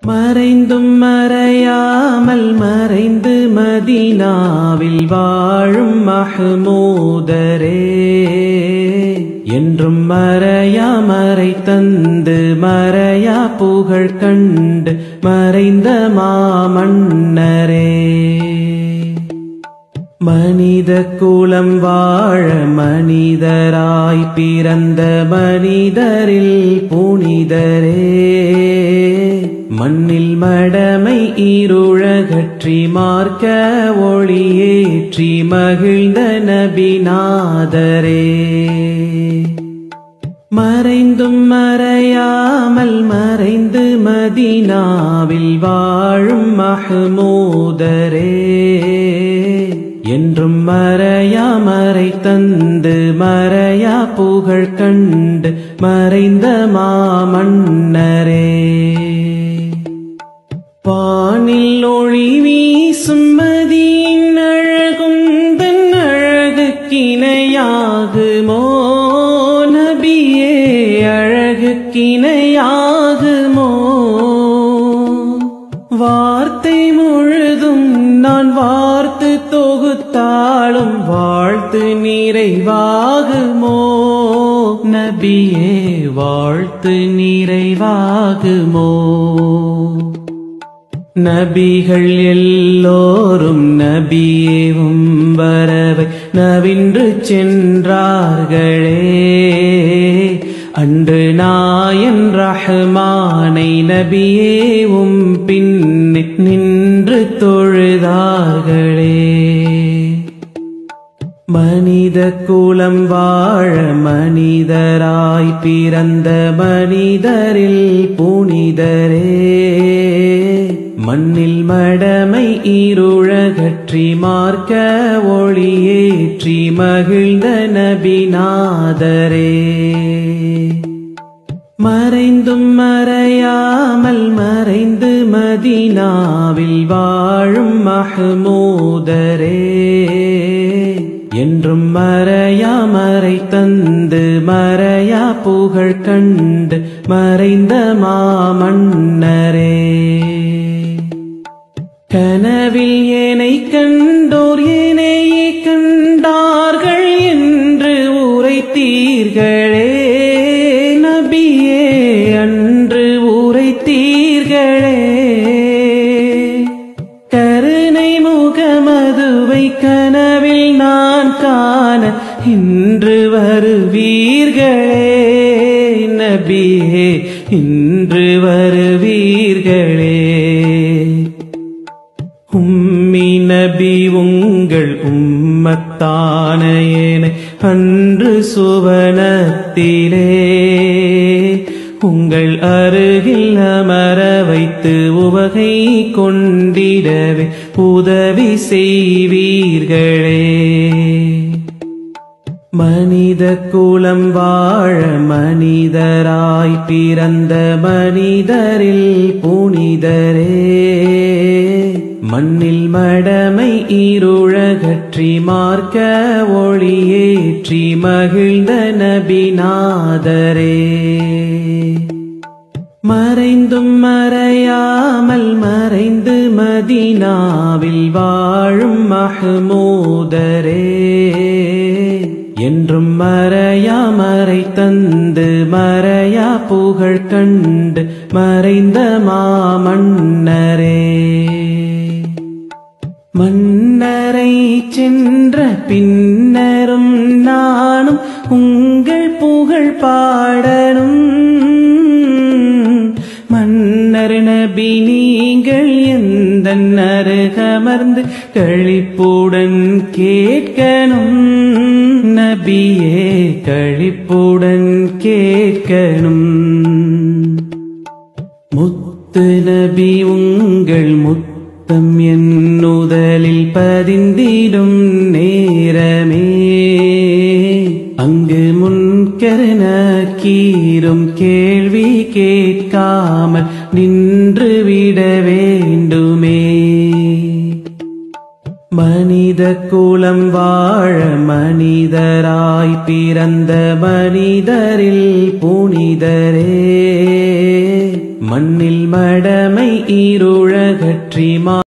மறைந்தும் மறையாமல் மறைந்து மதீனாவில் வாழும் மஹ்மூதரே என்றும் மறையா மறை தந்து மறையா புகழ் கண்டு மறைந்த மாமன்னரே மனித குலம் வாழ மனிதராய் பிறந்த மனிதரில் புனிதரே மண்ணில் மடமை இருழகற்றி மார்க்க ஒளியேற்றி மகிழ்ந்த நபிநாதரே மறைந்தும் மறையாமல் மறைந்து மதீனாவில் வாழும் மஹ்மூதரே என்றும் மறையா மறை தந்து மறையா புகழ் கண்டு மறைந்த மாமன்னரே வானில் ஒளி வீசும் மதியின் அழகும் தன் அழகுக்கிணையாகுமோ நபியே அழகுக்கிணையாகுமோ வார்த்தை முழுதும் நான் வார்த்து தொகுத்தாலும் வாழ்த்து நிறைவாகுமோ நபியே வாழ்த்து நிறைவாகுமோ நபிகள் எல்லோரும் நபியேவும் வரவை நவின்று சென்றார்களே அன்று நாயன் ரஹ்மானை நபியேவும் பின் நின்று தொழுதார்களே மனித குலம் வாழ மனிதராய் பிறந்த மனிதரில் புனிதரே மண்ணில் மடமை இருழகற்றி மார்க்க ஒளியேற்றி மகிழ்ந்த நபிநாதரே மறைந்தும் மறையாமல் மறைந்து மதீனாவில் வாழும் மஹ்மூதரே என்றும் மறையா மறை தந்து மறையா புகழ் கண்டு மறைந்த மாமன்னரே கனவில் ஏனை கண்டோர் ஏனையே கண்டார்கள் என்று உரைத்தீர்களே நபியே அன்று உரைத்தீர்களே கருணை முகமதுவை கனவில் நான் காண இன்று வருவீர்களே நபியே இன்று வருவீர்களே உம்மி நபி உங்கள் உம்மத்தான ஏனை அன்று சுவனத்திலே உங்கள் அருகில் அமர வைத்து உவகை கொண்டிடவே உதவி செய்வீர்களே மனித குலம் வாழ மனிதராய் பிறந்த மனிதரில் புனிதரே மண்ணில் மடமை இருழகற்றி மார்க்க ஒளியேற்றி மகிழ்ந்த நபிநாதரே மறைந்தும் மறையாமல் மறைந்து மதீனாவில் வாழும் மஹ்மூதரே என்றும் மறையா மறை தந்து மறையா புகழ் கண்டு மறைந்த மாமன்னரே மன்னரை சென்ற பின்னரும் நானும் உங்கள் புகழ் பாடணும் மன்னர் நபி நீங்கள் எந்த அருகமர்ந்து கழிப்புடன் கேட்கணும் நபியே கழிப்புடன் கேட்கணும் முத்து நபி உங்கள் முத்தம் என்னுதலில் பதிந்திடும் நேரமே அங்கு முன்கருண கீரும் கேள்வி கேட்காமல் நின்று விட வேண்டுமே மனித குலம் வாழ மனிதராய் பிறந்த மனிதரில் புனிதரே மண்ணில் மடமை ஈருழகற்றி மா